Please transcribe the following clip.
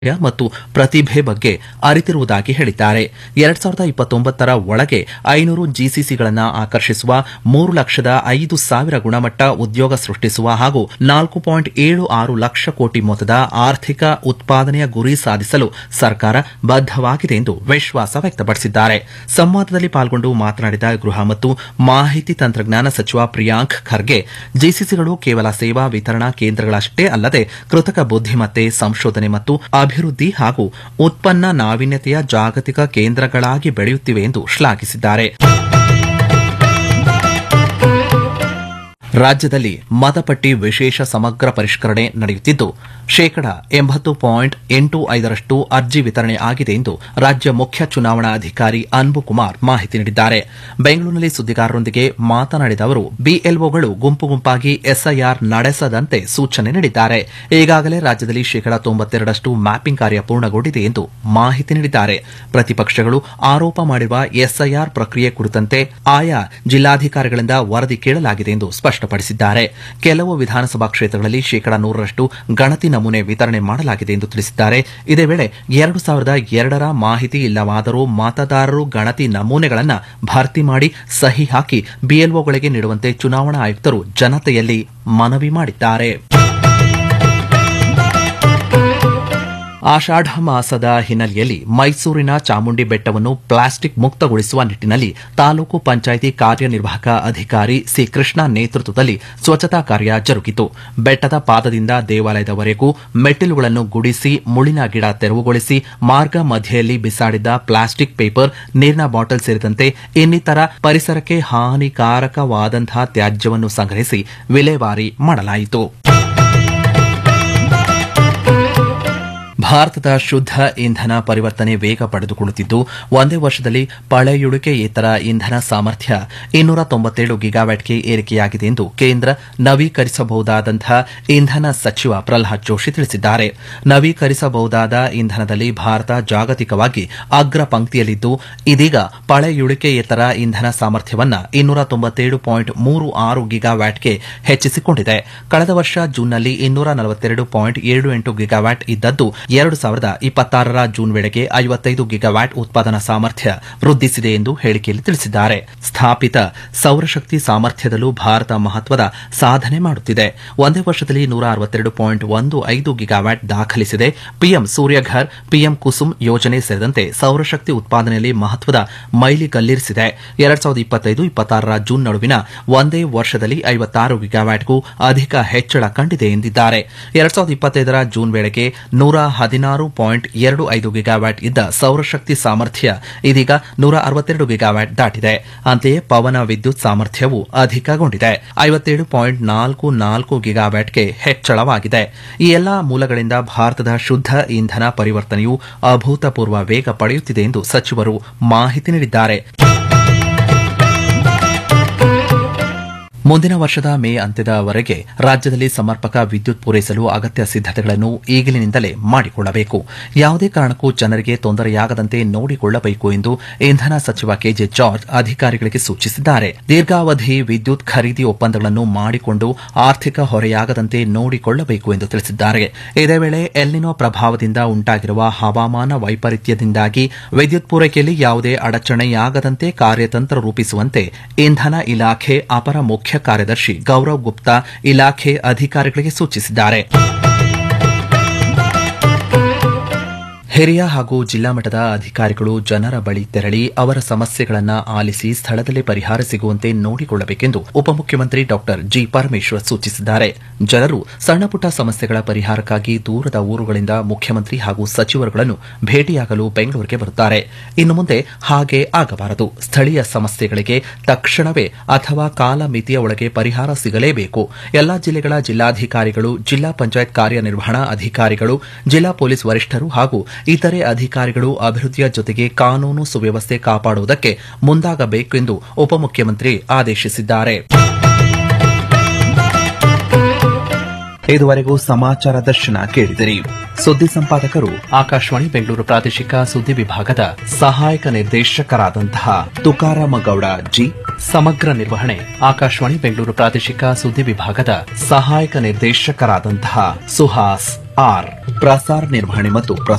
ಮತ್ತು ಪ್ರತಿಭೆ ಬಗ್ಗೆ ಅರಿತಿರುವುದಾಗಿ ಹೇಳಿದ್ದಾರೆ ಎರಡ್ ಸಾವಿರದ ಇಪ್ಪತ್ತೊಂಬತ್ತರ ಒಳಗೆ ಐನೂರು ಜಿಸಿಸಿಗಳನ್ನು ಆಕರ್ಷಿಸುವ ಮೂರು ಲಕ್ಷದ ಐದು ಸಾವಿರ ಗುಣಮಟ್ಟ ಉದ್ಯೋಗ ಸೃಷ್ಟಿಸುವ ಹಾಗೂ ನಾಲ್ಕು ಪಾಯಿಂಟ್ ಏಳು ಆರು ಲಕ್ಷ ಕೋಟಿ ಮೊತ್ತದ ಆರ್ಥಿಕ ಉತ್ಪಾದನೆಯ ಗುರಿ ಸಾಧಿಸಲು ಸರ್ಕಾರ ಬದ್ದವಾಗಿದೆ ಎಂದು ವಿಶ್ವಾಸ ವ್ಯಕ್ತಪಡಿಸಿದ್ದಾರೆ ಸಂವಾದದಲ್ಲಿ ಪಾಲ್ಗೊಂಡು ಮಾತನಾಡಿದ ಗೃಹ ಮತ್ತು ಮಾಹಿತಿ ತಂತ್ರಜ್ಞಾನ ಸಚಿವ ಪ್ರಿಯಾಂಕ್ ಖರ್ಗೆ ಜಿಸಿಸಿಗಳು ಕೇವಲ ಸೇವಾ ವಿತರಣಾ ಕೇಂದ್ರಗಳಷ್ಟೇ ಅಲ್ಲದೆ ಕೃತಕ ಬುದ್ದಿಮತ್ತೆ ಸಂಶೋಧನೆ ಮತ್ತು ಅಭಿವೃದ್ಧಿ ಹಾಗೂ ಉತ್ಪನ್ನ ನಾವೀನ್ಯತೆಯ ಜಾಗತಿಕ ಕೇಂದ್ರಗಳಾಗಿ ಬೆಳೆಯುತ್ತಿವೆ ಎಂದು ಶ್ಲಾಘಿಸಿದ್ದಾರೆ ರಾಜ್ಯದಲ್ಲಿ ಮತಪಟ್ಟಿ ವಿಶೇಷ ಸಮಗ್ರ ಪರಿಷ್ಕರಣೆ ನಡೆಯುತ್ತಿದ್ದು ಶೇಕಡ ಎಂಬತ್ತು ಪಾಯಿಂಟ್ ಎಂಟು ಐದರಷ್ಟು ಅರ್ಜಿ ವಿತರಣೆ ಆಗಿದೆ ಎಂದು ರಾಜ್ಯ ಮುಖ್ಯ ಚುನಾವಣಾ ಅಧಿಕಾರಿ ಅನ್ಬು ಕುಮಾರ್ ಮಾಹಿತಿ ನೀಡಿದ್ದಾರೆ ಬೆಂಗಳೂರಿನಲ್ಲಿ ಸುದ್ದಿಗಾರರೊಂದಿಗೆ ಮಾತನಾಡಿದ ಅವರು ಬಿಎಲ್ಒಗಳು ಗುಂಪು ಗುಂಪಾಗಿ ಎಸ್ಐಆರ್ ನಡೆಸದಂತೆ ಸೂಚನೆ ನೀಡಿದ್ದಾರೆ ಈಗಾಗಲೇ ರಾಜ್ಯದಲ್ಲಿ ಶೇಕಡ ತೊಂಬತ್ತೆರಡಷ್ಟು ಮ್ಯಾಪಿಂಗ್ ಕಾರ್ಯ ಪೂರ್ಣಗೊಂಡಿದೆ ಎಂದು ಮಾಹಿತಿ ನೀಡಿದ್ದಾರೆ ಪ್ರತಿಪಕ್ಷಗಳು ಆರೋಪ ಮಾಡಿರುವ ಎಸ್ಐಆರ್ ಪ್ರಕ್ರಿಯೆ ಕುರಿತಂತೆ ಆಯಾ ಜಿಲ್ಲಾಧಿಕಾರಿಗಳಿಂದ ವರದಿ ಕೇಳಲಾಗಿದೆ ಎಂದು ಸ್ಪಷ್ಟಪಡಿಸಿದ್ದಾರೆ ಕೆಲವು ವಿಧಾನಸಭಾ ಕ್ಷೇತ್ರಗಳಲ್ಲಿ ಶೇಕಡ ನೂರರಷ್ಟು ಗಣತಿ ನಮೂನೆ ವಿತರಣೆ ಮಾಡಲಾಗಿದೆ ಎಂದು ತಿಳಿಸಿದ್ದಾರೆ ಇದೇ ವೇಳೆ ಎರಡು ಸಾವಿರದ ಎರಡರ ಮಾಹಿತಿ ಇಲ್ಲವಾದರೂ ಮತದಾರರು ಗಣತಿ ನಮೂನೆಗಳನ್ನು ಭರ್ತಿ ಮಾಡಿ ಸಹಿ ಹಾಕಿ ಬಿಎಲ್ಒಗಳಿಗೆ ನೀಡುವಂತೆ ಚುನಾವಣಾ ಆಯುಕ್ತರು ಜನತೆಯಲ್ಲಿ ಮನವಿ ಮಾಡಿದ್ದಾರೆ ಆಷಾಢ ಮಾಸದ ಹಿನ್ನೆಲೆಯಲ್ಲಿ ಮೈಸೂರಿನ ಚಾಮುಂಡಿ ಬೆಟ್ಟವನ್ನು ಪ್ಲಾಸ್ಟಿಕ್ ಮುಕ್ತಗೊಳಿಸುವ ನಿಟ್ಟಿನಲ್ಲಿ ತಾಲೂಕು ಪಂಚಾಯಿತಿ ಕಾರ್ಯನಿರ್ವಾಹಕ ಅಧಿಕಾರಿ ಸಿ ಕೃಷ್ಣ ನೇತೃತ್ವದಲ್ಲಿ ಸ್ವಚ್ಛತಾ ಕಾರ್ಯ ಜರುಗಿತು ಬೆಟ್ಟದ ಪಾದದಿಂದ ದೇವಾಲಯದವರೆಗೂ ಮೆಟ್ಟಿಲುಗಳನ್ನು ಗುಡಿಸಿ ಮುಳಿನ ಗಿಡ ತೆರವುಗೊಳಿಸಿ ಮಾರ್ಗ ಮಧ್ಯೆಯಲ್ಲಿ ಬಿಸಾಡಿದ್ದ ಪ್ಲಾಸ್ಟಿಕ್ ಪೇಪರ್ ನೀರಿನ ಬಾಟಲ್ ಸೇರಿದಂತೆ ಇನ್ನಿತರ ಪರಿಸರಕ್ಕೆ ಹಾನಿಕಾರಕವಾದಂತಹ ತ್ಯಾಜ್ಯವನ್ನು ಸಂಗ್ರಹಿಸಿ ವಿಲೇವಾರಿ ಮಾಡಲಾಯಿತು ಭಾರತದ ಶುದ್ದ ಇಂಧನ ಪರಿವರ್ತನೆ ವೇಗ ಪಡೆದುಕೊಳ್ಳುತ್ತಿದ್ದು ಒಂದೇ ವರ್ಷದಲ್ಲಿ ಪಳೆಯುಳಿಕೆಯೇತರ ಇಂಧನ ಸಾಮರ್ಥ್ಯ ಇನ್ನೂರ ತೊಂಬತ್ತೇಳು ಗಿಗಾವ್ಯಾಟ್ಗೆ ಏರಿಕೆಯಾಗಿದೆ ಎಂದು ಕೇಂದ್ರ ನವೀಕರಿಸಬಹುದಾದಂತಹ ಇಂಧನ ಸಚಿವ ಪ್ರಲ್ಹಾದ್ ಜೋಶಿ ತಿಳಿಸಿದ್ದಾರೆ ನವೀಕರಿಸಬಹುದಾದ ಇಂಧನದಲ್ಲಿ ಭಾರತ ಜಾಗತಿಕವಾಗಿ ಅಗ್ರ ಪಂಕ್ತಿಯಲ್ಲಿದ್ದು ಇದೀಗ ಪಳೆಯುಳಿಕೆಯೇತರ ಇಂಧನ ಸಾಮರ್ಥ್ಯವನ್ನ ಇನ್ನೂರ ತೊಂಬತ್ತೇಳು ಪಾಯಿಂಟ್ ಮೂರು ಆರು ಗಿಗಾವ್ಯಾಟ್ಗೆ ಹೆಚ್ಚಿಸಿಕೊಂಡಿದೆ ಕಳೆದ ವರ್ಷ ಜೂನ್ನಲ್ಲಿ ಇನ್ನೂರ ನಲವತ್ತೆರಡು ಪಾಯಿಂಟ್ ಏಳು ಎಂಟು ಗಿಗಾವ್ಯಾಟ್ ಇದ್ದದ್ದು ಎರಡು ಸಾವಿರದ ಇಪ್ಪತ್ತಾರರ ಜೂನ್ ವೇಳೆಗೆ ಐವತ್ತೈದು ಗಿಗಾವ್ಯಾಟ್ ಉತ್ಪಾದನಾ ಸಾಮರ್ಥ್ಯ ವೃದ್ಧಿಸಿದೆ ಎಂದು ಹೇಳಿಕೆಯಲ್ಲಿ ತಿಳಿಸಿದ್ದಾರೆ ಸ್ಥಾಪಿತ ಸೌರಶಕ್ತಿ ಸಾಮರ್ಥ್ಯದಲ್ಲೂ ಭಾರತ ಮಹತ್ವದ ಸಾಧನೆ ಮಾಡುತ್ತಿದೆ ಒಂದೇ ವರ್ಷದಲ್ಲಿ ನೂರ ಅರವತ್ತೆರಡು ಪಾಯಿಂಟ್ ಒಂದು ಐದು ಗಿಗಾವ್ಯಾಟ್ ದಾಖಲಿಸಿದೆ ಪಿಎಂ ಸೂರ್ಯಘರ್ ಪಿಎಂ ಕುಸುಮ್ ಯೋಜನೆ ಸೇರಿದಂತೆ ಸೌರಶಕ್ತಿ ಉತ್ಪಾದನೆಯಲ್ಲಿ ಮಹತ್ವದ ಮೈಲಿಗಲ್ಲಿರಿಸಿದೆ ಎರಡ್ ಸಾವಿರದ ಇಪ್ಪತ್ತೈದು ಇಪ್ಪತ್ತಾರರ ಜೂನ್ ನಡುವಿನ ಒಂದೇ ವರ್ಷದಲ್ಲಿ ಐವತ್ತಾರು ಗಿಗಾವ್ಯಾಟ್ಗೂ ಅಧಿಕ ಹೆಚ್ಚಳ ಕಂಡಿದೆ ಎಂದಿದ್ದಾರೆ ಎರಡ್ ಸಾವಿರದ ಇಪ್ಪತ್ತೈದರ ಜೂನ್ ವೇಳೆಗೆ ನೂರ ಹದಿನಾರು ಪಾಯಿಂಟ್ ಎರಡು ಐದು ಗಿಗಾವ್ಯಾಟ್ ಇದ್ದ ಸೌರಶಕ್ತಿ ಸಾಮರ್ಥ್ಯ ಇದೀಗ ನೂರ ಅರವತ್ತೆರಡು ಗಿಗಾವ್ಯಾಟ್ ದಾಟಿದೆ ಅಂತೆಯೇ ಪವನ ವಿದ್ಯುತ್ ಸಾಮರ್ಥ್ಯವೂ ಅಧಿಕಗೊಂಡಿದೆ ಐವತ್ತೇಳು ಪಾಯಿಂಟ್ ನಾಲ್ಕು ನಾಲ್ಕು ಗಿಗಾವ್ಯಾಟ್ಗೆ ಹೆಚ್ಚಳವಾಗಿದೆ ಈ ಎಲ್ಲಾ ಮೂಲಗಳಿಂದ ಭಾರತದ ಶುದ್ದ ಇಂಧನ ಪರಿವರ್ತನೆಯು ಅಭೂತಪೂರ್ವ ವೇಗ ಪಡೆಯುತ್ತಿದೆ ಎಂದು ಸಚಿವರು ಮಾಹಿತಿ ನೀಡಿದ್ದಾರೆ ಮುಂದಿನ ವರ್ಷದ ಮೇ ಅಂತ್ಯದವರೆಗೆ ರಾಜ್ಯದಲ್ಲಿ ಸಮರ್ಪಕ ವಿದ್ಯುತ್ ಪೂರೈಸಲು ಅಗತ್ಯ ಸಿದ್ದತೆಗಳನ್ನು ಈಗಲಿನಿಂದಲೇ ಮಾಡಿಕೊಳ್ಳಬೇಕು ಯಾವುದೇ ಕಾರಣಕ್ಕೂ ಜನರಿಗೆ ತೊಂದರೆಯಾಗದಂತೆ ನೋಡಿಕೊಳ್ಳಬೇಕು ಎಂದು ಇಂಧನ ಸಚಿವ ಕೆಜೆ ಜಾರ್ಜ್ ಅಧಿಕಾರಿಗಳಿಗೆ ಸೂಚಿಸಿದ್ದಾರೆ ದೀರ್ಘಾವಧಿ ವಿದ್ಯುತ್ ಖರೀದಿ ಒಪ್ಪಂದಗಳನ್ನು ಮಾಡಿಕೊಂಡು ಆರ್ಥಿಕ ಹೊರೆಯಾಗದಂತೆ ನೋಡಿಕೊಳ್ಳಬೇಕು ಎಂದು ತಿಳಿಸಿದ್ದಾರೆ ಇದೇ ವೇಳೆ ಎಲ್ನಿನೋ ಪ್ರಭಾವದಿಂದ ಉಂಟಾಗಿರುವ ಹವಾಮಾನ ವೈಪರೀತ್ಯದಿಂದಾಗಿ ವಿದ್ಯುತ್ ಪೂರೈಕೆಯಲ್ಲಿ ಯಾವುದೇ ಅಡಚಣೆಯಾಗದಂತೆ ಕಾರ್ಯತಂತ್ರ ರೂಪಿಸುವಂತೆ ಇಂಧನ ಇಲಾಖೆ ಅಪರ ಮುಖ್ಯ ಕಾರ್ಯದರ್ಶಿ ಗೌರವ್ ಗುಪ್ತಾ ಇಲಾಖೆ ಅಧಿಕಾರಿಗಳಿಗೆ ಸೂಚಿಸಿದ್ದಾರೆ ಹಿರಿಯ ಹಾಗೂ ಜಿಲ್ಲಾ ಮಟ್ಟದ ಅಧಿಕಾರಿಗಳು ಜನರ ಬಳಿ ತೆರಳಿ ಅವರ ಸಮಸ್ಯೆಗಳನ್ನು ಆಲಿಸಿ ಸ್ಥಳದಲ್ಲೇ ಪರಿಹಾರ ಸಿಗುವಂತೆ ನೋಡಿಕೊಳ್ಳಬೇಕೆಂದು ಉಪಮುಖ್ಯಮಂತ್ರಿ ಡಾ ಜಿ ಪರಮೇಶ್ವರ್ ಸೂಚಿಸಿದ್ದಾರೆ ಜನರು ಸಣ್ಣಪುಟ್ಟ ಸಮಸ್ಯೆಗಳ ಪರಿಹಾರಕ್ಕಾಗಿ ದೂರದ ಊರುಗಳಿಂದ ಮುಖ್ಯಮಂತ್ರಿ ಹಾಗೂ ಸಚಿವರುಗಳನ್ನು ಭೇಟಿಯಾಗಲು ಬೆಂಗಳೂರಿಗೆ ಬರುತ್ತಾರೆ ಇನ್ನು ಮುಂದೆ ಹಾಗೆ ಆಗಬಾರದು ಸ್ಥಳೀಯ ಸಮಸ್ಯೆಗಳಿಗೆ ತಕ್ಷಣವೇ ಅಥವಾ ಕಾಲಮಿತಿಯ ಒಳಗೆ ಪರಿಹಾರ ಸಿಗಲೇಬೇಕು ಎಲ್ಲಾ ಜಿಲ್ಲೆಗಳ ಜಿಲ್ಲಾಧಿಕಾರಿಗಳು ಜಿಲ್ಲಾ ಪಂಚಾಯತ್ ಕಾರ್ಯನಿರ್ವಹಣಾ ಅಧಿಕಾರಿಗಳು ಜಿಲ್ಲಾ ಪೊಲೀಸ್ ವರಿಷ್ಠರು ಹಾಗೂ ಇತರೆ ಅಧಿಕಾರಿಗಳು ಅಭಿವೃದ್ಧಿಯ ಜೊತೆಗೆ ಕಾನೂನು ಸುವ್ಯವಸ್ಥೆ ಕಾಪಾಡುವುದಕ್ಕೆ ಮುಂದಾಗಬೇಕು ಎಂದು ಉಪಮುಖ್ಯಮಂತ್ರಿ ಆದೇಶಿಸಿದ್ದಾರೆ ಇದುವರೆಗೂ ಸಮಾಚಾರ ದರ್ಶನ ಕೇಳಿದಿರಿ ಸುದ್ದಿ ಸಂಪಾದಕರು ಆಕಾಶವಾಣಿ ಬೆಂಗಳೂರು ಪ್ರಾದೇಶಿಕ ಸುದ್ದಿ ವಿಭಾಗದ ಸಹಾಯಕ ನಿರ್ದೇಶಕರಾದಂತಹ ತುಕಾರಾಮ ಗೌಡ ಜಿ ಸಮಗ್ರ ನಿರ್ವಹಣೆ ಆಕಾಶವಾಣಿ ಬೆಂಗಳೂರು ಪ್ರಾದೇಶಿಕ ಸುದ್ದಿ ವಿಭಾಗದ ಸಹಾಯಕ ನಿರ್ದೇಶಕರಾದಂತಹ ಸುಹಾಸ್ ಆರ್ ಪ್ರಸಾರ ನಿರ್ವಹಣೆ ಮತ್ತು